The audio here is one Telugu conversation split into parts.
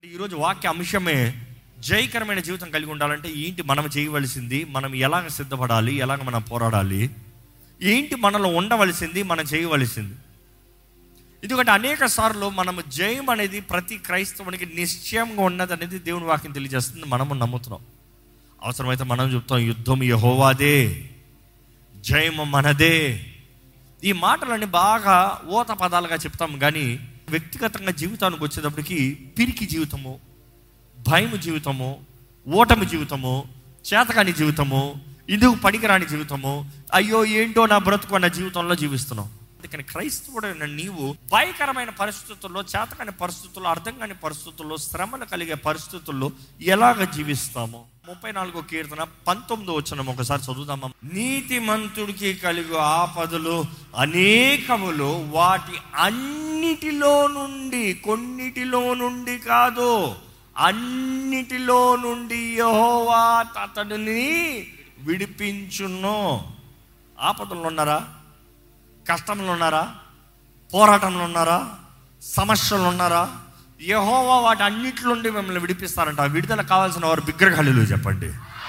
ఈరోజు వాక్య అంశమే జయకరమైన జీవితం కలిగి ఉండాలంటే ఏంటి మనం చేయవలసింది మనం ఎలాగ సిద్ధపడాలి ఎలాగ మనం పోరాడాలి ఏంటి మనలో ఉండవలసింది మనం చేయవలసింది ఎందుకంటే అనేక సార్లు మనము జయం అనేది ప్రతి క్రైస్తవునికి నిశ్చయంగా ఉన్నది అనేది దేవుని వాక్యం తెలియజేస్తుంది మనము నమ్ముతున్నాం అవసరమైతే మనం చెప్తాం యుద్ధం యహోవాదే జయము మనదే ఈ మాటలన్నీ బాగా ఓత పదాలుగా చెప్తాం కానీ వ్యక్తిగతంగా జీవితానికి వచ్చేటప్పటికి పిరికి జీవితము భయము జీవితము ఓటమి జీవితము చేతకాని జీవితము ఇందుకు పనికిరాని జీవితము అయ్యో ఏంటో నా బ్రతుకు అన్న జీవితంలో జీవిస్తున్నాం అందుకని క్రైస్తవుడైన నీవు భయకరమైన పరిస్థితుల్లో చేతకాని పరిస్థితుల్లో అర్థం కాని పరిస్థితుల్లో శ్రమలు కలిగే పరిస్థితుల్లో ఎలాగ జీవిస్తాము ముప్పై నాలుగో కీర్తన పంతొమ్మిదో వచ్చిన ఒకసారి చదువుదామా నీతిమంతుడికి కలిగే ఆపదలు అనేకములు వాటి అన్నిటిలో నుండి కొన్నిటిలో నుండి కాదు అన్నిటిలో నుండి యహోవా అతడిని విడిపించును ఆపదలు ఉన్నారా కష్టంలో ఉన్నారా పోరాటంలో ఉన్నారా సమస్యలు ఉన్నారా యహోవా వాటి అన్నిటి నుండి మిమ్మల్ని విడిపిస్తారంట ఆ విడుదల కావాల్సిన వారు బిగ్గర హలీలు చెప్పండి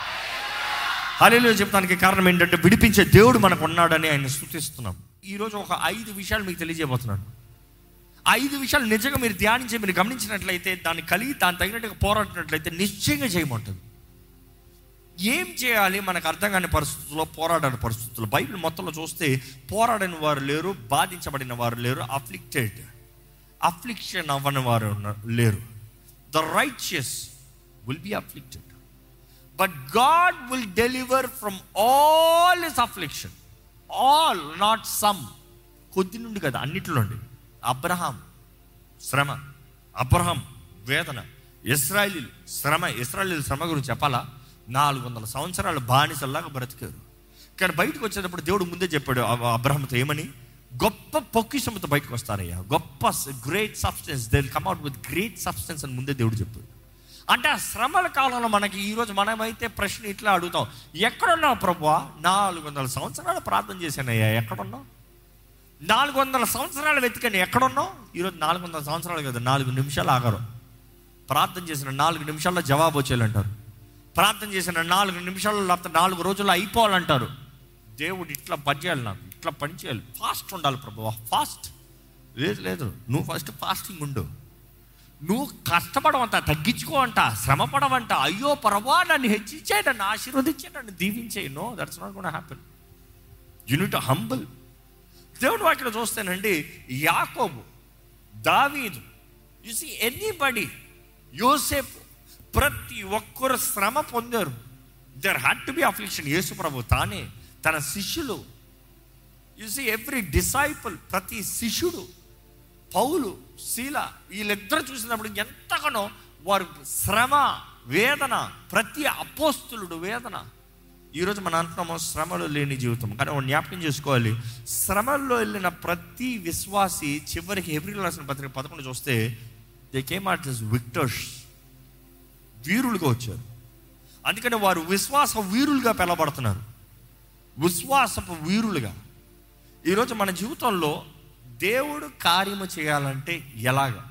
హలీలు చెప్పడానికి కారణం ఏంటంటే విడిపించే దేవుడు మనకు ఉన్నాడని ఆయన స్థుతిస్తున్నాం ఈరోజు ఒక ఐదు విషయాలు మీకు తెలియజేయబోతున్నాను ఐదు విషయాలు నిజంగా మీరు ధ్యానించి మీరు గమనించినట్లయితే దాన్ని కలిగి దాని తగినట్టుగా పోరాడినట్లయితే నిశ్చయంగా చేయమంటుంది ఏం చేయాలి మనకు అర్థం కాని పరిస్థితుల్లో పోరాడని పరిస్థితుల్లో బైబిల్ మొత్తంలో చూస్తే పోరాడని వారు లేరు బాధించబడిన వారు లేరు అఫ్లిక్టెడ్ అఫ్లిక్షన్ అవ్వని వారు ఉన్న- లేరు the righteous will be afflicted but God will deliver from all is affliction all not some కొద్ది నుండి కదా అన్నిటిలో నుండి అబ్రహాం శ్రమ అబ్రహం వేదన ఇస్రాయలీలు శ్రమ ఇస్రాయలీల శ్రమ గురించి చెప్పాలా నాలుగు వందల సంవత్సరాలు బానిసల్లాగా బ్రతికారు కానీ బయటకు వచ్చేటప్పుడు దేవుడు ముందే చెప్పాడు అబ- అబ్రహాంతో ఏమని గొప్ప పొక్కిషంతో బయటకు వస్తారయ్యా గొప్ప great substance they come out with great substance అని ముందే దేవుడు చెప్పాడు అంటే ఆ శ్రమల కాలంలో మనకి ఈరోజు మనమైతే ప్రశ్న ఇట్లా అడుగుతాం ఎక్కడున్నావు ప్రభువా నాలుగు వందల సంవత్సరాలు ప్రార్థన చేశానయ్యా ఎక్కడున్నావు నాలుగు వందల సంవత్సరాలు వెతికాను ఎక్కడున్నావు ఈరోజు నాలుగు వందల సంవత్సరాలు కదా నాలుగు నిమిషాలు ఆగరు ప్రార్థన చేసిన నాలుగు నిమిషాల్లో జవాబు వచ్చేయాలంటారు ప్రార్థన చేసిన నాలుగు నిమిషాల్లో లేకపోతే నాలుగు రోజుల్లో అయిపోవాలంటారు దేవుడు ఇట్లా పని చేయాలి నాకు ఇట్లా పని చేయాలి ఫాస్ట్ ఉండాలి ప్రభు ఫాస్ట్ లేదు లేదు నువ్వు ఫస్ట్ ఫాస్టింగ్ ఉండు నువ్వు కష్టపడవంట తగ్గించుకోవంట శ్రమ పడవంట అయ్యో ప్రభా నన్ను హెచ్చించే నన్ను ఆశీర్వదించే నన్ను దీవించే no that's not gonna happen you need humble దేవుడు వాక్యం చూస్తేనండి యాకోబు దావీదు యు సీ ఎనీబడి యోసేపు ప్రతి ఒక్కరు శ్రమ పొందారు there had to be affliction యేసు ప్రభు తానే తన శిష్యులు యు సీ ఎవ్రీ డిసైపుల్ ప్రతి శిష్యుడు పౌలు శీల వీళ్ళిద్దరు చూసినప్పుడు ఎంతగానో వారు శ్రమ వేదన ప్రతి అపోస్తులుడు వేదన ఈరోజు మన అంటున్నాము శ్రమలు లేని జీవితం కానీ మనం జ్ఞాపకం చేసుకోవాలి శ్రమల్లో వెళ్ళిన ప్రతి విశ్వాసి చివరికి ఎవ్రీ రాసిన పత్రిక పదకొండు చూస్తే they came at this victors వీరులుగా వచ్చారు అందుకని వారు విశ్వాస వీరులుగా పిలబడుతున్నారు విశ్వాసపు వీరులుగా ఈరోజు మన జీవితంలో దేవుడు కార్యము చేయాలంటే ఎలాగా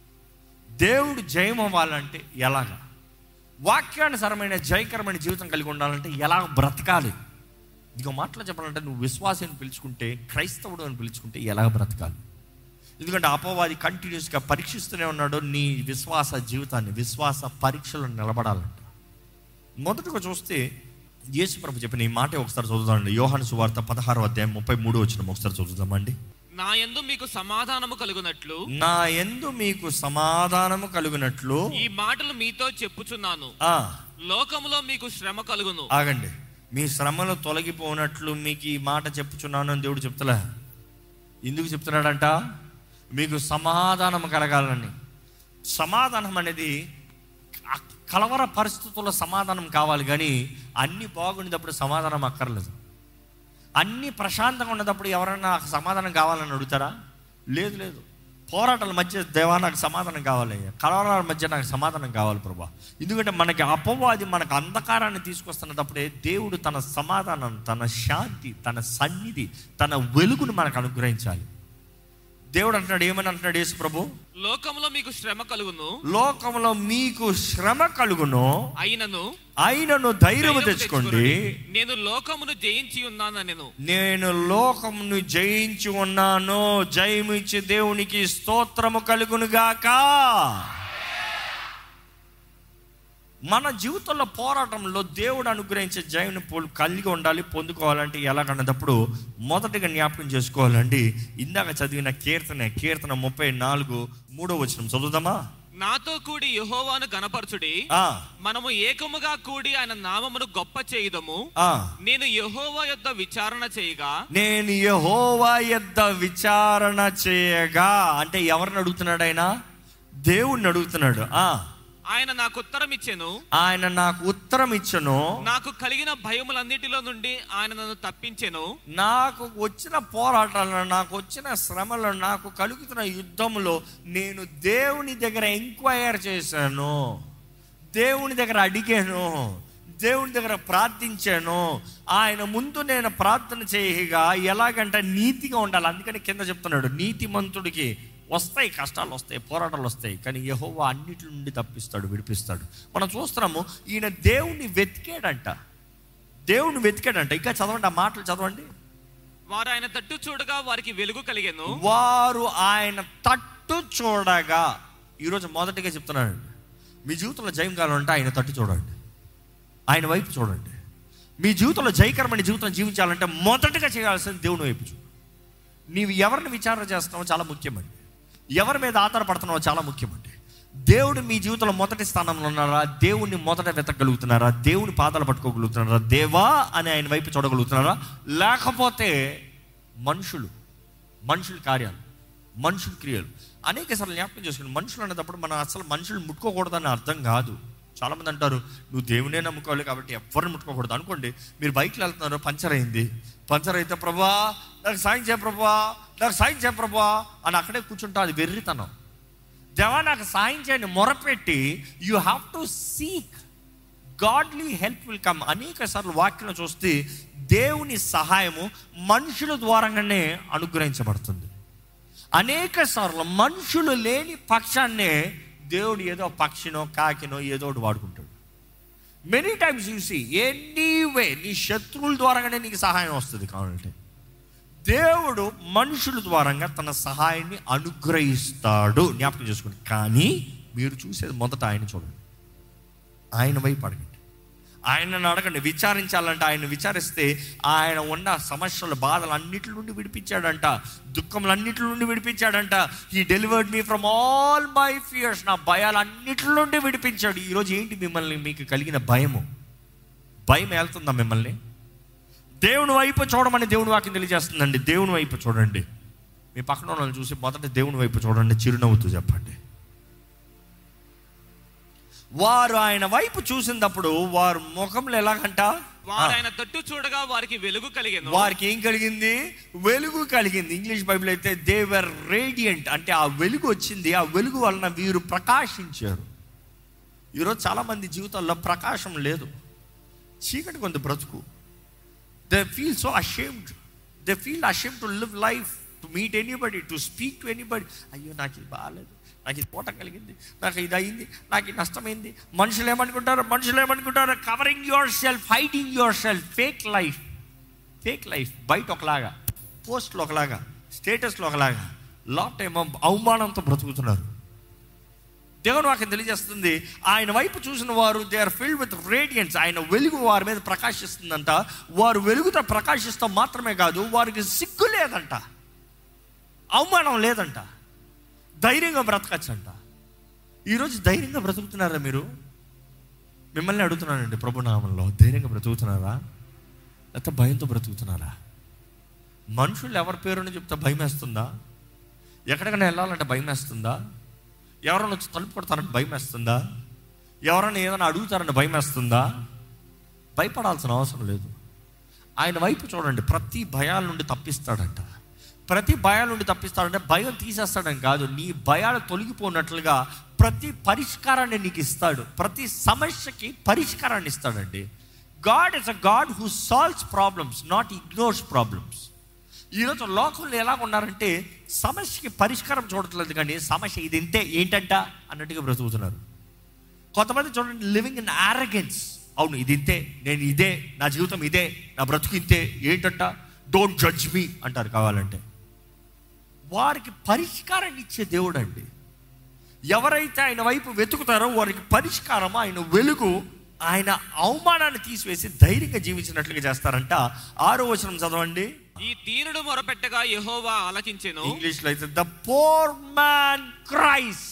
దేవుడు జయం అవ్వాలంటే ఎలాగా వాక్యానుసారమైన జయకరమైన జీవితం కలిగి ఉండాలంటే ఎలా బ్రతకాలి ఇదిగో మాటలు చెప్పాలంటే నువ్వు విశ్వాసం అని పిలుచుకుంటే క్రైస్తవుడు అని పిలుచుకుంటే ఎలా బ్రతకాలి ఎందుకంటే అపవాది కంటిన్యూస్గా పరీక్షిస్తూనే ఉన్నాడు నీ విశ్వాస జీవితాన్ని విశ్వాస పరీక్షలు నిలబడాలంట మొదటగా చూస్తే యేసు ప్రభు చెప్పిన ఈ మాట ఒకసారి చదువుదామండి యోహాను సువార్త పదహారు అధ్యాయం ముప్పై మూడు వచ్చిన ఒకసారి చదువుదామండి నా యందు మీకు సమాధానము కలుగునట్లు నా ఎందు మీకు సమాధానము కలుగునట్లు ఈ మాటలు మీతో చెప్పుచున్నాను ఆ లోకములో మీకు శ్రమ కలుగును ఆగండి మీ శ్రమలు తొలగిపోనట్లు మీకు ఈ మాట చెప్పుచున్నాను అని దేవుడు చెప్తలే ఎందుకు చెప్తున్నాడంట మీకు సమాధానం కలగాలని సమాధానం అనేది ఆ కలవర పరిస్థితుల్లో సమాధానం కావాలి కానీ అన్ని బాగుండేటప్పుడు సమాధానం అక్కర్లేదు అన్ని ప్రశాంతంగా ఉన్నప్పుడు ఎవరైనా నాకు సమాధానం కావాలని అడుగుతారా లేదు లేదు పోరాటాల మధ్య దేవా నాకు సమాధానం కావాలి కలవరాల మధ్య నాకు సమాధానం కావాలి ప్రభా ఎందుకంటే మనకి అపవాది మనకు అంధకారాన్ని తీసుకొస్తున్నప్పుడే దేవుడు తన సమాధానం తన శాంతి తన సన్నిధి తన వెలుగును మనకు అనుగ్రహించాలి దేవుడు అంటున్నాడు ఏమని అంటున్నాడు యేసు ప్రభు లోకములో మీకు శ్రమ కలుగును లోకంలో మీకు శ్రమ కలుగును అయినను అయినను ధైర్యం ధైర్యము తెచ్చుకోండి తెచ్చుకొనుడి. నేను లోకమును జయించి ఉన్నాను నేను నేను లోకమును జయించి ఉన్నాను జయము ఇచ్చి దేవునికి స్తోత్రము కలుగును గాక మన జీవితంలో పోరాటంలో దేవుడు అనుగ్రహించే జయముని పోలు కలిగి ఉండాలి పొందుకోవాలంటే ఎలాగన్నప్పుడు మొదటిగా జ్ఞాపకం చేసుకోవాలండి ఇందాక చదివిన కీర్తన కీర్తన ముప్పై నాలుగు మూడో వచనం చదువుదామా నాతో కూడి యెహోవాను గనపరచుడి ఆ, మనము ఏకముగా కూడి ఆయన నామమును గొప్ప చేయుదము ఆ. నేను యెహోవా యొద్ద విచారణ చేయగా నేను యహోవా యొద్ద విచారణ చేయగా అంటే ఎవరిని అడుగుతున్నాడు ఆయన దేవుణ్ణి అడుగుతున్నాడు ఆ ఆయన నాకు ఉత్తరం ఇచ్చెను ఆయన నాకు ఉత్తరం ఇచ్చను నాకు కలిగిన భయములన్నిటిలో నుండి ఆయన నన్ను తప్పించెను నాకు వచ్చిన పోరాటాలను నాకు వచ్చిన శ్రమలను నాకు కలుగుతున్న యుద్ధంలో నేను దేవుని దగ్గర ఎంక్వైర్ చేశాను దేవుని దగ్గర అడిగాను దేవుని దగ్గర ప్రార్థించాను ఆయన ముందు నేను ప్రార్థన చేయగా ఎలాగంటే నీతిగా ఉండాలి అందుకని కింద చెప్తున్నాడు నీతిమంతుడికి వస్తాయి కష్టాలు వస్తాయి పోరాటాలు వస్తాయి కానీ యహోవా అన్నిటి నుండి తప్పిస్తాడు విడిపిస్తాడు మనం చూస్తున్నాము ఈయన దేవుణ్ణి వెతికాడంట దేవుణ్ణి వెతికాడంట ఇంకా చదవండి ఆ మాటలు చదవండి వారు ఆయన తట్టు చూడగా వారికి వెలుగు కలిగెను వారు ఆయన తట్టు చూడగా ఈరోజు మొదటిగా చెప్తున్నాను మీ జీవితంలో జయం కావాలంటే ఆయన తట్టు చూడండి ఆయన వైపు చూడండి మీ జీవితంలో జయకరమైన జీవితం జీవించాలంటే మొదటగా చేయాల్సింది దేవుని వైపు చూడు నీవు ఎవరిని విచారణ చేస్తున్నావో చాలా ముఖ్యమండి ఎవరి మీద ఆధారపడుతున్నావో చాలా ముఖ్యమండి దేవుడు మీ జీవితంలో మొదటి స్థానంలో ఉన్నారా దేవుణ్ణి మొదట వెతకగలుగుతున్నారా దేవుని పాదాలు పట్టుకోగలుగుతున్నారా దేవా అని ఆయన వైపు చూడగలుగుతున్నారా లేకపోతే మనుషులు మనుషుల కార్యాలు మనుషుల క్రియలు అనేక సార్లు జ్ఞాపకం చేసుకుని మనుషులు అనేటప్పుడు మనం అసలు మనుషులు ముట్టుకోకూడదని అర్థం కాదు చాలామంది అంటారు నువ్వు దేవునే నమ్ముకోవాలి కాబట్టి ఎవరిని ముట్టుకోకూడదు అనుకోండి మీరు బైక్లో వెళ్తున్నారు పంచర్ అయింది పంచర్ అయితే ప్రభా నాకు సాయం చేయ ప్రభా నాకు సాయం చేయ ప్రభా అని అక్కడే కూర్చుంటా అది వెర్రితనం దేవా నాకు సాయం చేయని మొరపెట్టి you have to seek godly help will come అనేక సార్లు వాక్యం చూస్తే దేవుని సహాయము మనుషుల ద్వారాగానే అనుగ్రహించబడుతుంది అనేక సార్లు మనుషులు లేని పక్షాన్నే దేవుడు ఏదో పక్షినో కాకినో ఏదో ఒకటి వాడుకుంటాడు మెనీ టైమ్స్ చూసి ఎనీవే నీ శత్రువుల ద్వారాగానే నీకు సహాయం వస్తుంది కావాలంటే దేవుడు మనుషుల ద్వారంగా తన సహాయాన్ని అనుగ్రహిస్తాడు జ్ఞాపకం చేసుకోండి కానీ మీరు చూసేది మొదట ఆయన చూడండి ఆయన వైపు అడగండి ఆయనను అడగండి విచారించాలంటే ఆయన విచారిస్తే ఆయన ఉన్న సమస్యల బాధలు అన్నిటి నుండి విడిపించాడంట దుఃఖములన్నిటి నుండి విడిపించాడంట ఈ delivered me from all my fears నా భయాలన్నిటి నుండి విడిపించాడు ఈరోజు ఏంటి మిమ్మల్ని మీకు కలిగిన భయము భయం వెళ్తుందా మిమ్మల్ని దేవుని వైపు చూడమని దేవుని వాక్యం తెలియజేస్తుందండి దేవుని వైపు చూడండి మీ పక్కన ఉన్న వాళ్ళని చూసి మొదట దేవుని వైపు చూడండి చిరునవ్వుతూ చెప్పండి వారు ఆయన వైపు చూసినప్పుడు వారు ముఖంలో ఎలాగంట వారు ఆయన తట్టు చూడగా వారికి వెలుగు కలిగెను వారికి ఏం కలిగింది వెలుగు కలిగింది ఇంగ్లీష్ బైబిల్ అయితే దేవర్ రేడియంట్ అంటే ఆ వెలుగు వచ్చింది ఆ వెలుగు వలన వీరు ప్రకాశించారు ఈరోజు చాలా మంది జీవితాల్లో ప్రకాశం లేదు చీకటి కొంత బ్రతుకు they feel so ashamed they feel ashamed to live life to meet anybody to speak to anybody అయ్యో నాకు ఇది బాగాలేదు నాకు ఇది పోట కలిగింది నాకు ఇది అయింది నాకు ఇది నష్టమైంది మనుషులు ఏమనుకుంటారు మనుషులు ఏమనుకుంటారు covering yourself hiding yourself fake life fake life బయట ఒకలాగా పోస్ట్లో ఒకలాగా స్టేటస్లో ఒకలాగా లాట్ ఏమో అవమానంతో బ్రతుకుతున్నారు దేవుని వాక్యం తెలియజేస్తుంది ఆయన వైపు చూసిన వారు they are filled with radiance ఆయన వెలుగు వారి మీద ప్రకాశిస్తుందంట వారు వెలుగుతో ప్రకాశిస్తాం మాత్రమే కాదు వారికి సిగ్గు లేదంట అవమానం లేదంట ధైర్యంగా బ్రతకచ్చంట ఈరోజు ధైర్యంగా బ్రతుకుతున్నారా మీరు మిమ్మల్ని అడుగుతున్నానండి ప్రభునామంలో ధైర్యంగా బ్రతుకుతున్నారా లేకపోతే భయంతో బ్రతుకుతున్నారా మనుషులు ఎవరి పేరుని చెప్తే భయం వేస్తుందా ఎక్కడికైనా వెళ్ళాలంటే భయం వేస్తుందా ఎవరైనా వచ్చి తలుపు కొడతారంటే భయం వేస్తుందా ఎవరైనా ఏదైనా అడుగుతారని భయం వేస్తుందా భయపడాల్సిన అవసరం లేదు ఆయన వైపు చూడండి ప్రతి భయాల నుండి తప్పిస్తాడంట ప్రతి భయాల నుండి తప్పిస్తాడంటే భయం తీసేస్తాడని కాదు నీ భయాలు తొలగిపోయినట్లుగా ప్రతి పరిష్కారాన్ని నీకు ఇస్తాడు ప్రతి సమస్యకి పరిష్కారాన్ని ఇస్తాడండి God is a God who solves problems not ignores problems ఈరోజు లోకంలో ఎలా ఉన్నారంటే సమస్యకి పరిష్కారం చూడట్లేదు కానీ సమస్య ఇది ఇంతే ఏంటంట అన్నట్టుగా బ్రతుకుతున్నారు కొంతమంది చూడండి లివింగ్ ఇన్ ఆరగెన్స్ అవును ఇది ఇంతే నేను ఇదే నా జీవితం ఇదే నా బ్రతుకు ఇంతే ఏంటంట డోంట్ జడ్జ్ మీ అంటారు కావాలంటే వారికి పరిష్కారం ఇచ్చే దేవుడు అండి ఎవరైతే ఆయన వైపు వెతుకుతారో వారికి పరిష్కారం ఆయన వెలుగు ఆయన అవమానాన్ని తీసివేసి ధైర్యంగా జీవించినట్లుగా చేస్తారంట ఆరో వచనం చదవండి ఈ దీనుడు మొరపెట్టగా యెహోవా ఆలకించెను ఇంగ్లీష్లో అయితే ద పోర్ మ్యాన్ క్రైస్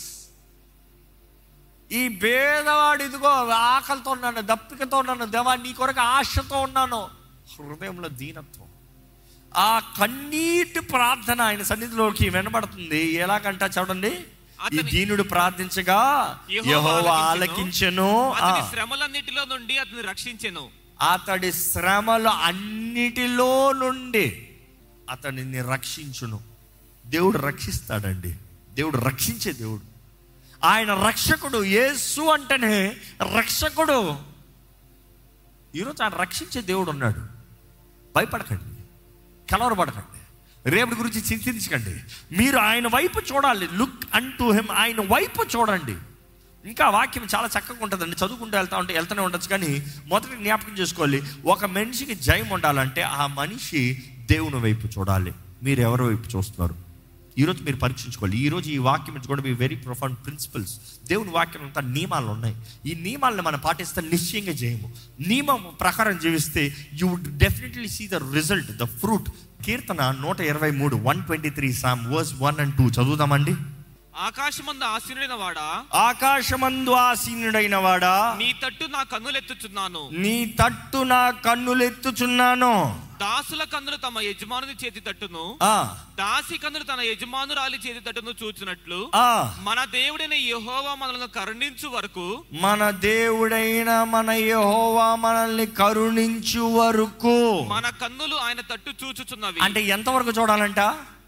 ఈ భేదవాడు ఇదిగో ఆకలితో ఉన్నాను దప్పికతో ఉన్నాను దేవా నీ కొరకు ఆశతో ఉన్నాను హృదయంలో దీనత్వం ఆ కన్నీటి ప్రార్థన ఆయన సన్నిధిలోకి వినబడుతుంది ఎలాగంట చూడండి ఈ అతని- దీనుడు ప్రార్థించగా యెహోవా యెహోవా ఆలకించెను. ఆలకించెను ఆ, అతని శ్రమలన్నిటిలో నుండి అతని రక్షించెను అతడి శ్రమలు అన్నిటిలో నుండి అతనిని రక్షించును దేవుడు రక్షిస్తాడండి దేవుడు రక్షించే దేవుడు ఆయన రక్షకుడు యేసు అంటేనే రక్షకుడు ఈరోజు ఆయన రక్షించే దేవుడు ఉన్నాడు భయపడకండి కలవరపడకండి రేపటి గురించి చింతించకండి మీరు ఆయన వైపు చూడాలి లుక్ అన్ టు హిమ్ ఆయన వైపు చూడండి ఇంకా వాక్యం చాలా చక్కగా ఉంటుందండి చదువుకుంటూ వెళ్తా ఉంటే వెళ్తూనే ఉండొచ్చు కానీ మొదటి జ్ఞాపకం చేసుకోవాలి ఒక మనిషికి జయం ఉండాలంటే ఆ మనిషి దేవుని వైపు చూడాలి మీరు ఎవరి వైపు చూస్తున్నారు ఈరోజు మీరు పరీక్షించుకోవాలి ఈరోజు ఈ వాక్యం కూడా మీ వెరీ ప్రొఫౌండ్ ప్రిన్సిపల్స్ దేవుని వాక్యం అంతా నియమాలు ఉన్నాయి ఈ నియమాలను మనం పాటిస్తే నిశ్చయంగా చేయము నియమం ప్రకారం జీవిస్తే you would definitely see the result the fruit కీర్తన నూట ఇరవై మూడు one twenty three psalm verse one and two చదువుదామండి ఆకాశమందు ఆశీనుడైన వాడా ఆకాశమందు ఆసీనుడైన వాడా నీ తట్టు నా కన్నులెత్తుచున్నాను నీ తట్టు నా కన్నులెత్తుచున్నాను దాసుల కన్నులు తమ యజమానుని చేతి తట్టును ఆ, దాసి కన్నులు తన యజమానురాలి చేతి తట్టును చూచినట్లు ఆ, మన దేవుడైన యెహోవా మనల్ని కరుణించు వరకు మన దేవుడైన మన యెహోవా మనల్ని కరుణించు వరకు మన కన్నులు ఆయన తట్టు చూచుచున్నవి అంటే ఎంతవరకు చూడాలంట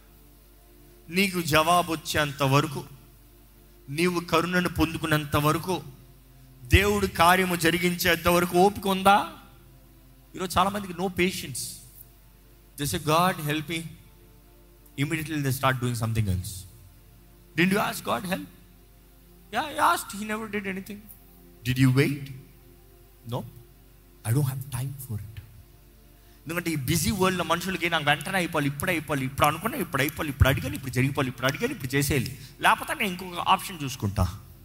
నీకు జవాబు వచ్చేంత వరకు నీవు కరుణను పొందుకునేంత వరకు దేవుడు కార్యము జరిగించేంత వరకు ఓపిక ఉందా ఈరోజు చాలా మందికి no patience this God help me immediately they start doing something else didn't you ask God help yeah asked he never did anything did you wait no I don't have time for it ఎందుకంటే ఈ బిజీ వరల్డ్లో మనుషులకి నాకు వెంటనే అయిపోవాలి ఇప్పుడే అయిపోవాలి ఇప్పుడు అనుకున్నా ఇప్పుడు అయిపోవాలి ఇప్పుడు అడిగాను ఇప్పుడు జరిగిపోవాలి ఇప్పుడు అడిగాను ఇప్పుడు చేసేయాలి లేకపోతే నేను ఇంకొక ఆప్షన్ చూసుకుంటా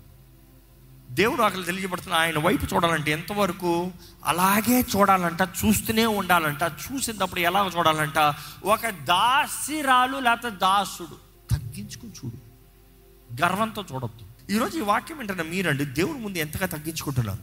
దేవుడు అక్కడ తెలియబడుతున్న ఆయన వైపు చూడాలంటే ఎంతవరకు అలాగే చూడాలంట చూస్తూనే ఉండాలంట చూసినప్పుడు ఎలా చూడాలంట ఒక దాసిరాలు లేకపోతే దాసుడు తగ్గించుకుని చూడు గర్వంతో చూడొద్దు ఈరోజు ఈ వాక్యం ఏంటంటే మీరండి దేవుడి ముందు ఎంతగా తగ్గించుకుంటున్నారు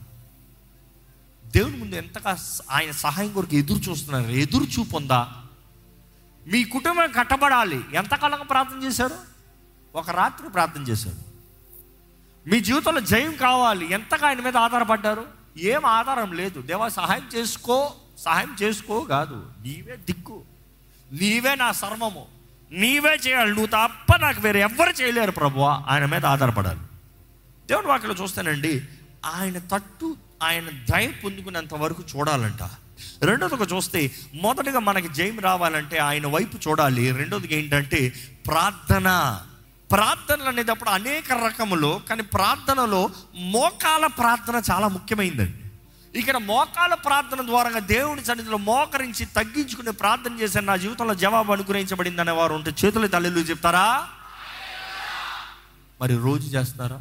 దేవుని ముందు ఎంతగా స- ఆయన సహాయం కొరకు ఎదురు చూస్తున్నారు ఎదురు చూపు ఉందా మీ కుటుంబం కట్టబడాలి ఎంతకాలంగా ప్రార్థన చేశారు ఒక రాత్రి ప్రార్థన చేశారు మీ జీవితంలో జయం కావాలి ఎంతగా ఆయన మీద ఆధారపడ్డారు ఏం ఆధారం లేదు దేవా సహాయం చేసుకో సహాయం చేసుకో కాదు నీవే దిక్కు నీవే నా సర్వము నీవే చేయాలి నువ్వు తప్ప నాకు వేరే ఎవ్వరు చేయలేరు ప్రభువా ఆయన మీద ఆధారపడాలి దేవుని వాక్యలో చూస్తానండి ఆయన తట్టు ఆయన దయ పొందుకునేంత వరకు చూడాలంట రెండోదిగా చూస్తే మొదటగా మనకి జయం రావాలంటే ఆయన వైపు చూడాలి రెండోదిగా ఏంటంటే ప్రార్థన ప్రార్థనలు అనేటప్పుడు అనేక రకములు కానీ ప్రార్థనలో మోకాల ప్రార్థన చాలా ముఖ్యమైనదండి ఇక్కడ మోకాల ప్రార్థన ద్వారా దేవుని సన్నిధిలో మోకరించి తగ్గించుకుని ప్రార్థన చేశాను నా జీవితంలో జవాబు అనుగ్రహించబడింది అనే వారు ఉంటే చేతులు తల్లిలు చెప్తారా మరి రోజు చేస్తారా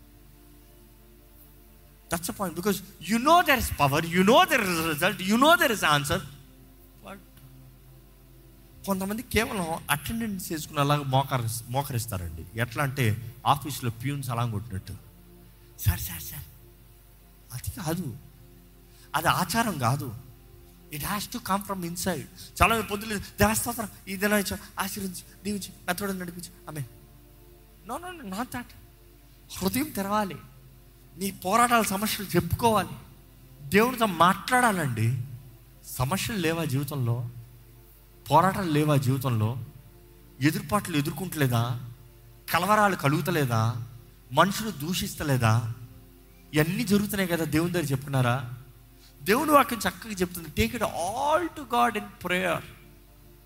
that's a point because you know there is power you know there is result you know there is answer but కొంతమంది కేవలం అటెండెన్స్ చేసుకుని అలాగ మోకరి మోకరిస్తారండి ఎట్లా అంటే ఆఫీస్లో ప్యూన్స్ అలా కొట్టినట్టు సార్ సార్ సార్ అది కాదు అది ఆచారం కాదు it has to come from inside చాలా మంది పొద్దులు దేవస్థానం ఈ దిన ఆశీర్వించి దీవించి నా తోడు నడిపించి ఆమె నో నో నాట్ దాట్ హృదయం తెరవాలి నీ పోరాటాల సమస్యలు చెప్పుకోవాలి దేవునితో మాట్లాడాలండి సమస్యలు లేవా జీవితంలో పోరాటాలు లేవా జీవితంలో ఎదురుపాట్లు ఎదుర్కొంటలేదా కలవరాలు కలుగుతలేదా మనుషులు దూషిస్తలేదా ఇవన్నీ జరుగుతున్నాయి కదా దేవుని దగ్గర చెప్పుకున్నారా దేవుని వాక్యం చక్కగా చెప్తుంది take it all to God in prayer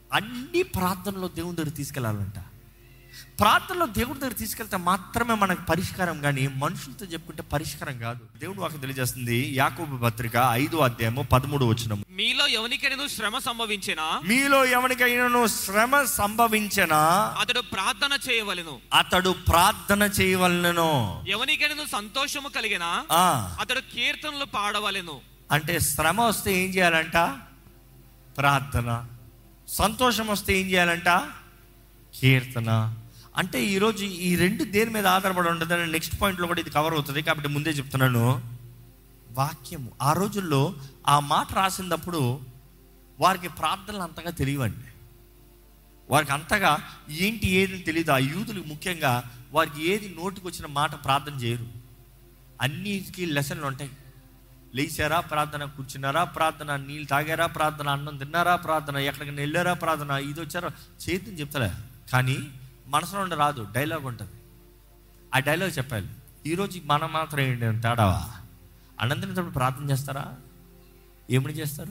అన్ని ప్రార్థనలో దేవుని దగ్గర తీసుకెళ్ళాలంట ప్రార్థనలో దేవుడి దగ్గర తీసుకెళ్తే మాత్రమే మనకు పరిష్కారం కానీ మనుషులతో చెప్పుకుంటే పరిష్కారం కాదు దేవుడు వాకి తెలియజేస్తుంది యాకోబు పత్రిక ఐదో అధ్యాయము పదమూడు వచ్చిన మీలో ఎవరికైనా శ్రమ సంభవించినా మీలో ఎవరికైనాను శ్రమ సంభవించిన అతడు ప్రార్థన చేయవలెను అతడు ప్రార్థన చేయవలెను ఎవరికైనా సంతోషము కలిగిన ఆ, అతడు కీర్తనలు పాడవలెను అంటే శ్రమ వస్తే ఏం చేయాలంట ప్రార్థన సంతోషం వస్తే ఏం చేయాలంట కీర్తన అంటే ఈరోజు ఈ రెండు దేని మీద ఆధారపడి ఉంటుందని నెక్స్ట్ పాయింట్లో కూడా ఇది కవర్ అవుతుంది కాబట్టి ముందే చెప్తున్నాను వాక్యము ఆ రోజుల్లో ఆ మాట రాసినప్పుడు వారికి ప్రార్థనలు అంతగా తెలియవండి వారికి అంతగా ఏంటి ఏది తెలియదు ఆ యూదులకు ముఖ్యంగా వారికి ఏది నోటికి వచ్చిన మాట ప్రార్థన చేయరు అన్నిటికీ లెసన్లు ఉంటాయి లేచారా ప్రార్థన కూర్చున్నారా ప్రార్థన నీళ్ళు తాగారా ప్రార్థన అన్నం తిన్నారా ప్రార్థన ఎక్కడికైనా వెళ్ళారా ప్రార్థన ఇది వచ్చారా చేతిని చెప్తారా కానీ మనసులో ఉండి రాదు డైలాగ్ ఉంటుంది ఆ డైలాగ్ చెప్పాలి ఈరోజు మనం మాత్రం ఏంటి తేడావా అన్నం తినేటప్పుడు ప్రార్థన చేస్తారా ఏమిటి చేస్తారు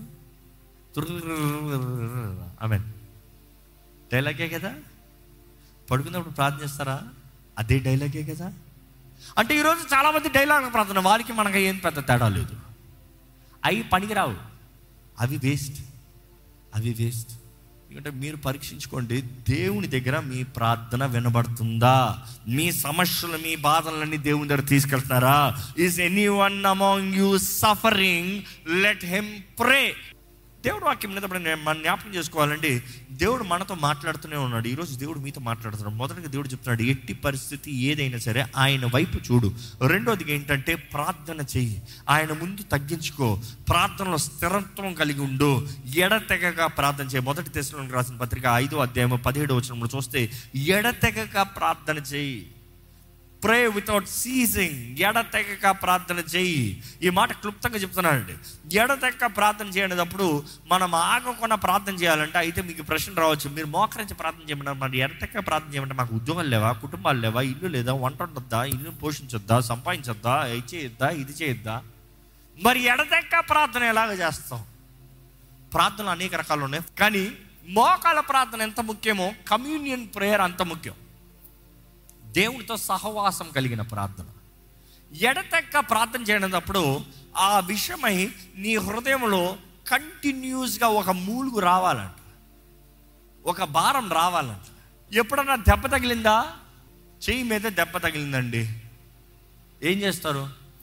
ఆమె డైలాగే కదా పడుకున్నప్పుడు ప్రార్థన చేస్తారా అదే డైలాగే కదా అంటే ఈరోజు చాలామంది డైలాగ్ ప్రార్థన వారికి మనకి ఏం పెద్ద తేడా లేదు అవి పనికిరావు అవి వేస్ట్ అవి వేస్ట్ ఎందుకంటే మీరు పరీక్షించుకోండి దేవుని దగ్గర మీ ప్రార్థన వినబడుతుందా మీ సమస్యలు మీ బాధలన్నీ దేవుని దగ్గర తీసుకెళ్తున్నారా is anyone among you suffering let him pray దేవుడు వాక్యం విన్నప్పుడు నేను మన జ్ఞాపకం చేసుకోవాలండి దేవుడు మనతో మాట్లాడుతూనే ఉన్నాడు ఈరోజు దేవుడు మీతో మాట్లాడుతున్నాడు మొదటిగా దేవుడు చెప్తున్నాడు ఎట్టి పరిస్థితి ఏదైనా సరే ఆయన వైపు చూడు రెండోది ఏంటంటే ప్రార్థన చెయ్యి ఆయన ముందు తగ్గించుకో ప్రార్థనలో స్థిరత్వం కలిగి ఉండు ఎడతెగక ప్రార్థన చేయి మొదటి దశలో రాసిన పత్రిక ఐదో అధ్యాయం పదిహేడు వచ్చినప్పుడు చూస్తే ఎడతెగక ప్రార్థన చేయి ప్రే వితౌట్ సీజింగ్ ఎడతెగక ప్రార్థన చేయి ఈ మాట క్లుప్తంగా చెప్తున్నానండి ఎడతెగక ప్రార్థన చేయనప్పుడు మనం ఆగకుండా ప్రార్థన చేయాలంటే అయితే మీకు ప్రశ్న రావచ్చు మీరు మోకరించి ప్రార్థన చేయమన్నారు మరి ఎడతెగక ప్రార్థన చేయమంటే మాకు ఉద్యోగాలు లేవా కుటుంబాలు లేవా ఇల్లు లేదా వంట ఉండొద్దా ఇల్లు పోషించొద్దా సంపాదించొద్దా ఇది చేయొద్దా ఇది చేయొద్దా మరి ఎడతెగక ప్రార్థన ఎలాగ చేస్తాం ప్రార్థనలు అనేక రకాలు ఉన్నాయి కానీ మోకాల ప్రార్థన ఎంత ముఖ్యమో కమ్యూనియన్ ప్రేయర్ అంత ముఖ్యం దేవునితో సహవాసం కలిగిన ప్రార్థన ఎడతెక్క ప్రార్థన చేయనప్పుడు ఆ విషయమై నీ హృదయంలో కంటిన్యూస్గా ఒక మూలుగు రావాలంట ఒక భారం రావాలంట ఎప్పుడన్నా దెబ్బ తగిలిందా చెయ్యి మీద దెబ్బ తగిలిందండి ఏం చేస్తారు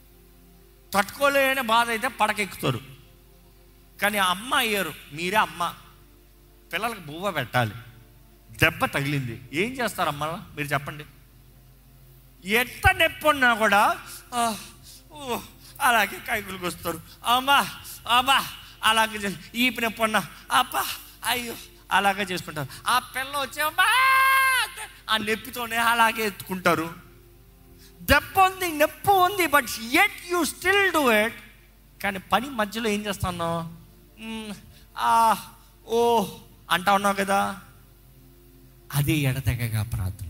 తట్టుకోలేని బాధ అయితే పడకెక్కుతారు కానీ అమ్మ అయ్యారు మీరే అమ్మ పిల్లలకు బువ్వ పెట్టాలి దెబ్బ తగిలింది ఏం చేస్తారు అమ్మ మీరు చెప్పండి ఎంత నొప్పి ఉన్నా కూడా "ఆ, ఓ" అలాగే కైకులకు వస్తారు అమ్మా అమ్మా అలాగే చేసి ఈపి నొప్పి ఉన్నా అబ్బా అయ్యో అలాగే చేసుకుంటారు ఆ పిల్ల వచ్చే "అమ్మా" అంటే ఆ నొప్పితోనే అలాగే ఎత్తుకుంటారు దెబ్బ ఉంది నొప్పి ఉంది but yet you still do it కానీ పని మధ్యలో ఏం చేస్తాను "మ్, ఆ ఓ అంటా ఉన్నావు కదా అదే ఎడతెగగా ప్రార్థన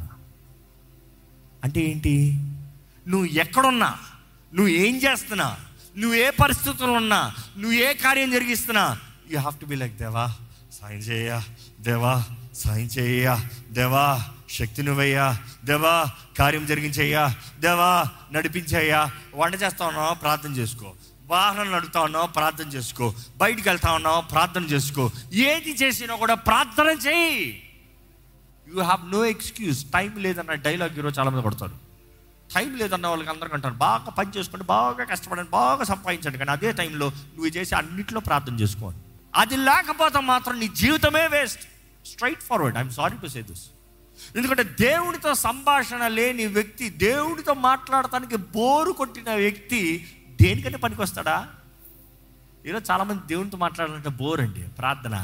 అంటే ఏంటి నువ్వు ఎక్కడున్నా నువ్వు ఏం చేస్తున్నా నువ్వు ఏ పరిస్థితుల్లో ఉన్నా నువ్వు ఏ కార్యం జరిగిస్తున్నా you have to be like దేవా సాయం చేయ దేవా సాయం చేయ దేవా శక్తి నువ్వయ్యా దేవా కార్యం జరిగించయ్యా దేవా నడిపించయ్యా వంట చేస్తా ఉన్నావా ప్రార్థన చేసుకో వాహనం నడుపుతా ఉన్నావు ప్రార్థన చేసుకో బయటికి వెళ్తా ఉన్నావు ప్రార్థన చేసుకో ఏది చేసినా కూడా ప్రార్థన చేయి you have no excuse time లేదన్న డైలాగ్ ఈరోజు చాలా మంది కొడతారు టైం లేదన్న వాళ్ళకి అందరికీ అంటారు బాగా పని చేసుకోండి బాగా కష్టపడండి బాగా సంపాదించండి కానీ అదే టైంలో నువ్వు చేసి అన్నింటిలో ప్రార్థన చేసుకోండి అది లేకపోతే మాత్రం నీ జీవితమే waste straightforward I'm sorry to say this ఎందుకంటే దేవుడితో సంభాషణ లేని వ్యక్తి దేవుడితో మాట్లాడటానికి బోరు కొట్టిన వ్యక్తి దేనికంటే పనికి వస్తాడా ఈరోజు చాలామంది దేవునితో మాట్లాడాలంటే బోర్ అండి ప్రార్థన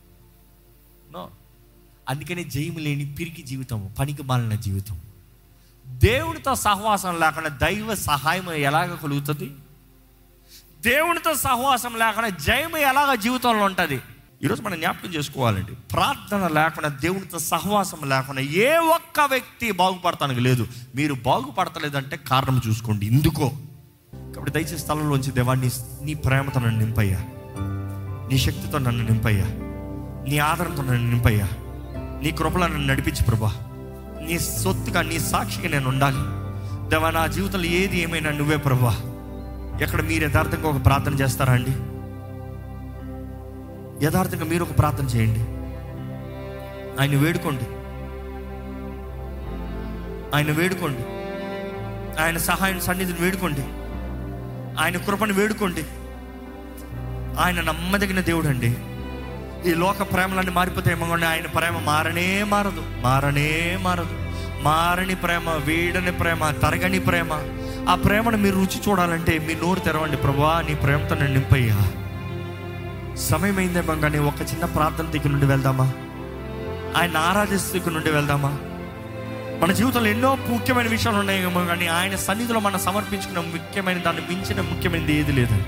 నో అందుకనే జయము లేని పిరికి జీవితం పనికి మాలిన జీవితం దేవుడితో సహవాసం లేకుండా దైవ సహాయం ఎలాగ కలుగుతుంది దేవునితో సహవాసం లేకుండా జయము ఎలాగ జీవితంలో ఉంటుంది ఈరోజు మనం జ్ఞాపకం చేసుకోవాలండి ప్రార్థన లేకుండా దేవునితో సహవాసం లేకుండా ఏ ఒక్క వ్యక్తి బాగుపడతానికి లేదు మీరు బాగుపడతలేదంటే కారణం చూసుకోండి ఎందుకో కాబట్టి దయచేసి స్థలంలోంచి దేవా నీ నీ ప్రేమతో నన్ను నింపయ్యా నీ శక్తితో నన్ను నింపయ్యా నీ ఆదరణతో నన్ను నింపయ్యా నీ కృపలో నన్ను నడిపించు ప్రభా నీ సొత్తుగా నీ సాక్షిగా నేను ఉండాలి దేవా నా జీవితంలో ఏది ఏమైనా నువ్వే ప్రభా ఎక్కడ మీరు యథార్థంగా ఒక ప్రార్థన చేస్తారా అండి యథార్థంగా మీరు ఒక ప్రార్థన చేయండి ఆయన వేడుకోండి ఆయన వేడుకోండి ఆయన సహాయం సన్నిధిని వేడుకోండి ఆయన కృపను వేడుకోండి ఆయన నమ్మదగిన దేవుడు అండి ఈ లోక ప్రేమలన్నీ మారిపోతాయేమో కానీ ఆయన ప్రేమ మారనే మారదు మారనే మారదు మారని ప్రేమ వీడని ప్రేమ తరగని ప్రేమ ఆ ప్రేమను మీరు రుచి చూడాలంటే మీ నోరు తెరవండి ప్రభా నీ ప్రేమతో నేను నింపయ్యా సమయం అయిందేమో కానీ ఒక చిన్న ప్రార్థన దగ్గర నుండి వెళ్దామా ఆయన ఆరాధిస్తూ ఇక్కడ నుండి వెళ్దామా మన జీవితంలో ఎన్నో ముఖ్యమైన విషయాలు ఉన్నాయేమో కానీ ఆయన సన్నిధిలో మనం సమర్పించుకున్న ముఖ్యమైన దాన్ని మించిన ముఖ్యమైనది ఏది లేదండి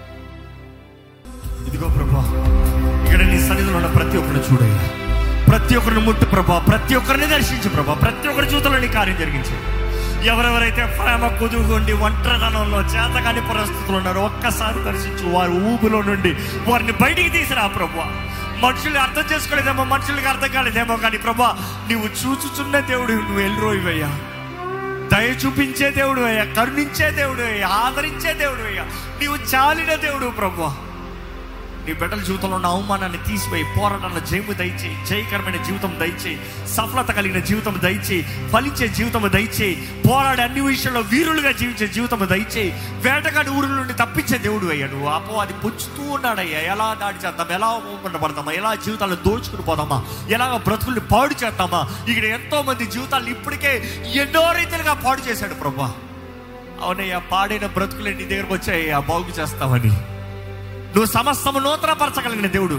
ఇదిగో ప్రభా ఇక్కడ నీ సన్నిధిలో ఉన్న ప్రతి ఒక్కరిని చూడయ్యా ప్రతి ఒక్కరిని ముట్టు ప్రభా ప్రతి ఒక్కరిని దర్శించు ప్రభా ప్రతి ఒక్కరి జీవితంలో నీ కార్యం జరిగించు ఎవరెవరైతే ప్రేమ కుదుగుండి ఒంటరితనంలో చేతకాని పరిస్థితులు ఉన్నారో ఒక్కసారి దర్శించు వారి ఊబిలో నుండి వారిని బయటికి తీసిరా ప్రభా మనుషులు అర్థం చేసుకోలేదేమో మనుషులకి అర్థం కాలేదేమో కానీ ప్రభా నువ్వు చూచుచున్న దేవుడు నువ్వు ఎల్రోయివయ్యా దయ చూపించే దేవుడు అయ్యా కరుణించే దేవుడు అయ్యా ఆదరించే దేవుడు అయ్యా నీవు చాలిన దేవుడు ప్రభా నీ బిడ్డల జీవితంలో ఉన్న అవమానాన్ని తీసిపోయి పోరాటంలో జయము దయచేయి జయకరమైన జీవితం దయచేయి సఫలత కలిగిన జీవితం దయచేయి ఫలించే జీవితం దయచేయి పోరాడే అన్ని విషయాల్లో వీరులుగా జీవించే జీవితం దయచేయి వేటగాడి ఊరుల నుండి తప్పించే దేవుడు అయ్యా నువ్వు అపో అది పుచ్చుతూ ఉన్నాడయ్యా ఎలా దాడి చేద్దాం ఎలా అవమానపడతామా ఎలా జీవితాలను దోచుకుని పోదామా ఎలా బ్రతుకుల్ని పాడు చేద్దామా ఇక్కడ ఎంతో మంది జీవితాలను ఇప్పటికే ఎన్నో రీతిలుగా పాడు చేశాడు ప్రభా అవునయ్యా పాడైన బ్రతుకులే నీ దగ్గరకు వచ్చాయ్యా బాగు చేస్తామని నువ్వు సమస్తము నూతనపరచగలిగిన దేవుడు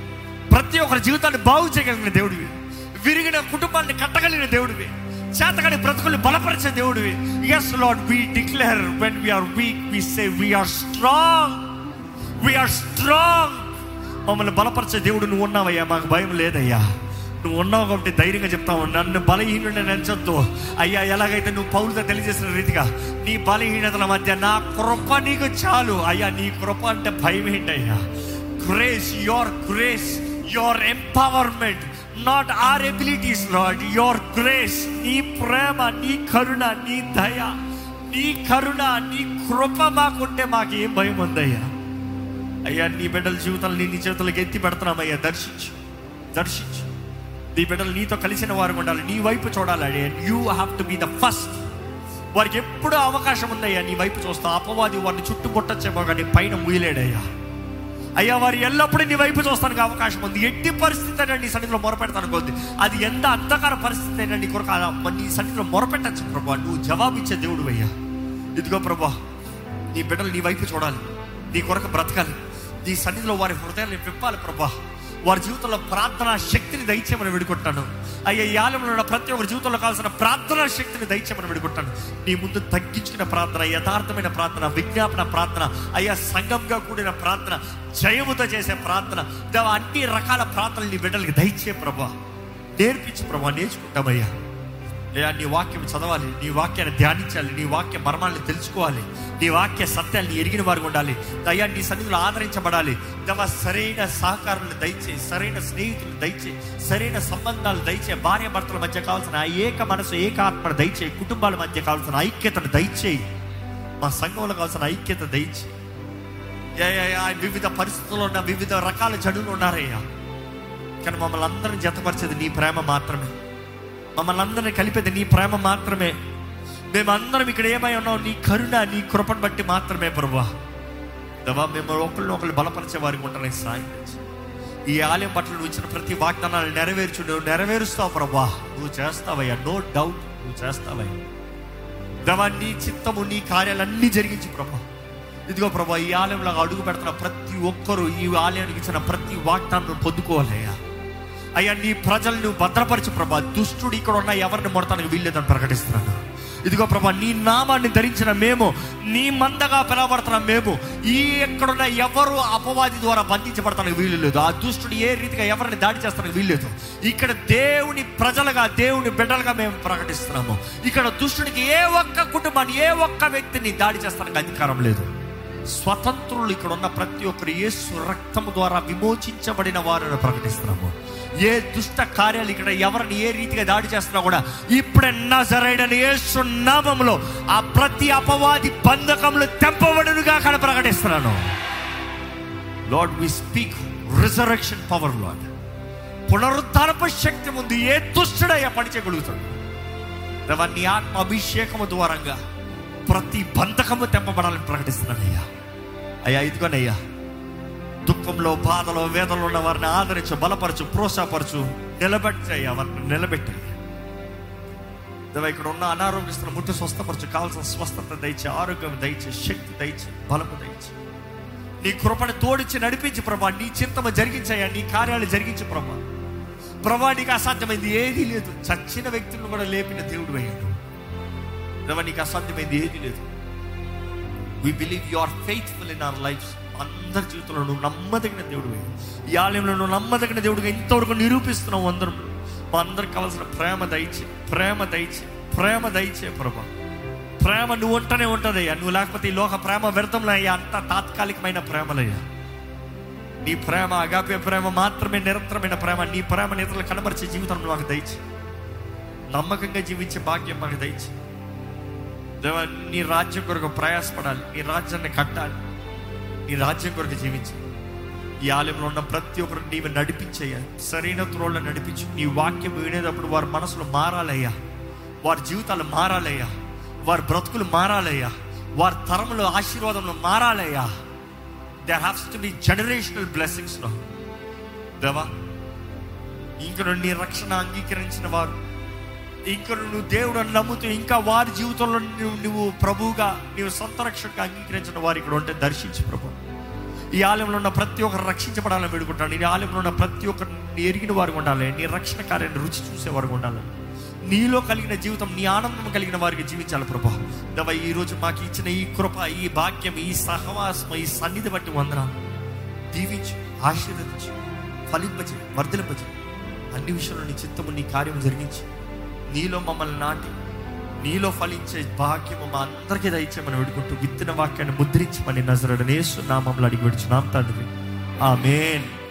ప్రతి ఒక్కరి జీవితాన్ని బాగు చేయగలిగిన దేవుడివి విరిగిన కుటుంబాన్ని కట్టగలిగిన దేవుడివి చేతగాని బ్రతుకుల్ని బలపరిచే దేవుడివి yes lord we declare when we're weak we say we're strong we're strong మమ్మల్ని బలపరిచే దేవుడు నువ్వు ఉన్నావయ్యా మాకు భయం లేదయ్యా నువ్వు ఉన్నావు కాబట్టి ధైర్యంగా చెప్తావు నన్ను బలహీనుడిని నెంచొద్దు అయ్యా ఎలాగైతే నువ్వు పౌరుతో తెలియజేసిన రీతిగా నీ బలహీనతల మధ్య నా కృప నీకు చాలు అయ్యా నీ కృప అంటే భయం ఏంటయ్యా grace your grace your empowerment not our abilities lord your grace నీ ప్రేమ నీ కరుణ నీ దయ నీ కరుణ నీ కృప మాకుంటే మాకు ఏం భయం ఉందయ్యా అయ్యా నీ బిడ్డల జీవితాలు నీ నీ చేతులకు ఎత్తి పెడుతున్నామయ్యా దర్శించు దర్శించు నీ బిడ్డలు నీతో కలిసిన వారు ఉండాలి నీ వైపు చూడాలి you have to be the first వారికి ఎప్పుడూ అవకాశం ఉందయ్యా నీ వైపు చూస్తా అపవాది వారిని చుట్టుముట్టచ్చేమో కానీ పైన ముయ్యలేడయ్యా అయ్యా వారు ఎల్లప్పుడూ నీ వైపు చూస్తానికి అవకాశం ఉంది ఎట్టి పరిస్థితి అయినా నీ సన్నిధిలో మొరపెడతాను కొద్ది అది ఎంత అంధకార పరిస్థితి అయినా నీ కొరకు అలా నీ సన్నిధిలో మొరపెట్టచ్చు ప్రభా నువ్వు జవాబిచ్చే దేవుడు అయ్యా ఇదిగో ప్రభా నీ బిడ్డలు నీ వైపు చూడాలి నీ కొరకు బ్రతకాలి నీ సన్నిధిలో వారి హృదయాన్ని విప్పాలి ప్రభా వారి జీవితంలో ప్రార్థనా శక్తిని దయచేయమని విడుకుంటాను అయ్యా ఈ ఆలయంలో ఉన్న ప్రతి ఒక్కరి జీవితంలో కావాల్సిన ప్రార్థనా శక్తిని దయచేయమని విడుకుంటాను నీ ముందు తగ్గించుకున్న ప్రార్థన యథార్థమైన ప్రార్థన విజ్ఞాపన ప్రార్థన అయ్యా సంఘంగా కూడిన ప్రార్థన జయముతో చేసే ప్రార్థన దేవా అన్ని రకాల ప్రార్థనలు నీ బిడ్డలకి దయచే ప్రభా నేర్పించి ప్రభా నేర్చుకుంటామయ్యా లేదా నీ వాక్యం చదవాలి నీ వాక్యాన్ని ధ్యానించాలి నీ వాక్య మర్మాలను తెలుసుకోవాలి నీ వాక్య సత్యాన్ని ఎరిగిన వారు ఉండాలి దయ్యా నీ సన్నిధిలో ఆదరించబడాలి దవ సరైన సహకారులు దయచే సరైన స్నేహితులు దయచే సరైన సంబంధాలు దయచే భార్య భర్తల మధ్య కావాల్సిన ఆ ఏక మనసు ఏక ఆత్మ దయచే కుటుంబాల మధ్య కావాల్సిన ఐక్యతను దయచేయి మా సంఘంలో కావాల్సిన ఐక్యత దయచే యా, యా, యా, వివిధ పరిస్థితుల్లో ఉన్న వివిధ రకాల జడులు ఉన్నారయ్యా కానీ మమ్మల్ని అందరం జతపరిచేది నీ ప్రేమ మాత్రమే మమ్మల్ని అందరినీ కలిపేది నీ ప్రేమ మాత్రమే మేమందరం ఇక్కడ ఏమై ఉన్నాం నీ కరుణ నీ కృపను బట్టి మాత్రమే ప్రభా దవా మేము ఒకరిని ఒకరు బలపరిచే వారికి ఉండడానికి సాయం చేయి. ఈ ఆలయం పట్ల నువ్వు ఇచ్చిన ప్రతి వాగ్దానాలు నెరవేర్చు నువ్వు నెరవేరుస్తావు ప్రభా నువ్వు చేస్తావయ్యా నో డౌట్ నువ్వు చేస్తావయ్యా దవా నీ చిత్తము నీ కార్యాలన్నీ జరిగించి ప్రభా ఇదిగో ప్రభా ఈ ఆలయంలో అడుగు పెడుతున్న ప్రతి ఒక్కరూ ఈ ఆలయానికి ఇచ్చిన ప్రతి వాగ్దానం పొందుకోవాలయ్యా అయ్యా నీ ప్రజలు నువ్వు భద్రపరచు ప్రభా దుష్టుడు ఇక్కడ ఉన్న ఎవరిని మొడతానికి వీల్లేదని ప్రకటిస్తున్నాను ఇదిగో ప్రభా నీ నామాన్ని ధరించిన మేము నీ మందగా పిలవబడుతున్న మేము ఈ ఎక్కడున్న ఎవరు అపవాది ద్వారా బంధించబడతానికి వీలు లేదు ఆ దుష్టుడు ఏ రీతిగా ఎవరిని దాడి చేస్తానికి వీల్లేదు ఇక్కడ దేవుని ప్రజలుగా దేవుని బిడ్డలుగా మేము ప్రకటిస్తున్నాము ఇక్కడ దుష్టుడికి ఏ ఒక్క కుటుంబాన్ని ఏ ఒక్క వ్యక్తిని దాడి చేస్తానికి అధికారం లేదు స్వతంత్రులు ఇక్కడ ఉన్న ప్రతి ఒక్కరు యేసు రక్తము ద్వారా విమోచించబడిన వారిని ప్రకటిస్తున్నాము ఏ దుష్ట కార్యాలు ఇక్కడ ఎవరిని ఏ రీతిగా దాడి చేస్తున్నా కూడా ఇప్పుడే నజరైన యేసు నామములో ఆ ప్రతి అపవాది బంధకములు తెంపబడునుగా అక్కడ ప్రకటిస్తున్నాను lord we speak resurrection power lord పునరుద్ధారపు శక్తి ముందు ఏ దుష్టుడయ్యా పనిచేయగలుగుతాడు దేవా నీ ఆత్మ అభిషేకము ద్వారంగా ప్రతి బంధకము తెంపబడాలని ప్రకటిస్తున్నానయ్యా అయ్యా ఇదిగోనయ్యా దుఃఖంలో బాధలో వేదనలో ఉన్న వారిని ఆదరించు బలపరచు ప్రోత్సాహపరచు నిలబెట్టయ్యా వారిని నిలబెట్టయ్యా దేవా ఇక్కడ ఉన్న అనారోగ్యస్తున్న ముట్టు స్వస్థపరచు కావాల్సిన స్వస్థత దయచే ఆరోగ్యం దయచే శక్తి దయచే బలము దయచే నీ కృపను తోడిచి నడిపించి ప్రభా నీ చింతమ జరిగించయ్యా నీ కార్యాలు జరిగించు ప్రభా ప్రభా నీకు అసాధ్యమైంది ఏదీ లేదు చచ్చిన వ్యక్తులను కూడా లేపిన దేవుడు అయ్యాడు దేవా నీకు అసాధ్యమైంది ఏదీ లేదు we believe you are faithful in our life అందరి జీవితంలో నువ్వు నమ్మదగిన దేవుడు ఈ ఆలయంలో నువ్వు నమ్మదగిన దేవుడిగా ఇంతవరకు నిరూపిస్తున్నావు అందరం మా అందరికి కావాల్సిన ప్రేమ దయచే ప్రేమ దయచే ప్రేమ దయచే ప్రభా ప్రేమ నువ్వు ఉంటనే ఉంటుందయ్యా నువ్వు లేకపోతే ఈ లోక ప్రేమ వ్యర్థంలో అయ్యా అంత తాత్కాలికమైన ప్రేమలయ్యా నీ ప్రేమ అగాపే ప్రేమ మాత్రమే నిరంతరమైన ప్రేమ నీ ప్రేమ ఇతరులు కనబరిచే జీవితం మాకు దయచి నమ్మకంగా జీవించే భాగ్యం మాకు దయచి దేవా నీ రాజ్యం కొరకు ప్రయాసపడాలి నీ రాజ్యాన్ని కట్టాలి నీ రాజ్యం కొరకు జీవించాలి ఈ ఆలయంలో ఉన్న ప్రతి ఒక్కరు నీవు నడిపించయ్యా సరైన త్రోళ్ళ నడిపించు నీ వాక్యం వినేటప్పుడు వారి మనసులు మారాలయ్యా వారి జీవితాలు మారాలయ్యా వారి బ్రతుకులు మారాలయ్యా వారి తరములు ఆశీర్వాదంలో మారాలయ్యా there has to be generational blessings లో దేవా ఇంక నీ రక్షణ అంగీకరించిన వారు ఇంకా నువ్వు దేవుడు అని నమ్ముతూ ఇంకా వారి జీవితంలో నువ్వు నువ్వు ప్రభువుగా నీవు సొంత రక్షణగా అంగీకరించిన వారు ఇక్కడ ఉంటే దర్శించు ప్రభు ఈ ఆలయంలో ఉన్న ప్రతి ఒక్కరు రక్షించబడాలని వేడుకుంటాను ఈ ఆలయంలో ఉన్న ప్రతి ఒక్కరు ఎరిగిన వారు ఉండాలి నీ రక్షణ కార్యాన్ని రుచి చూసేవారు ఉండాలి నీలో కలిగిన జీవితం నీ ఆనందం కలిగిన వారికి జీవించాలి ప్రభా దవ ఈ రోజు మాకు ఇచ్చిన ఈ కృప ఈ భాగ్యం ఈ సహవాసం ఈ సన్నిధి బట్టి వందనాలు దీవించు ఆశీర్వదించు ఫలింపచే వర్ధలింపచే అన్ని విషయంలో నీ చిత్తము నీ కార్యం జరిగించి నీలో మమ్మల్ని నాటి నీలో ఫలించే భాగ్యము మా అందరికీ దయచేయమని వేడుకుంటూ విత్తన వాక్యాన్ని ముద్రించమని నజరడనేసు నామంలో అడిగి విడుచున్నాం తండ్రి ఆమెన్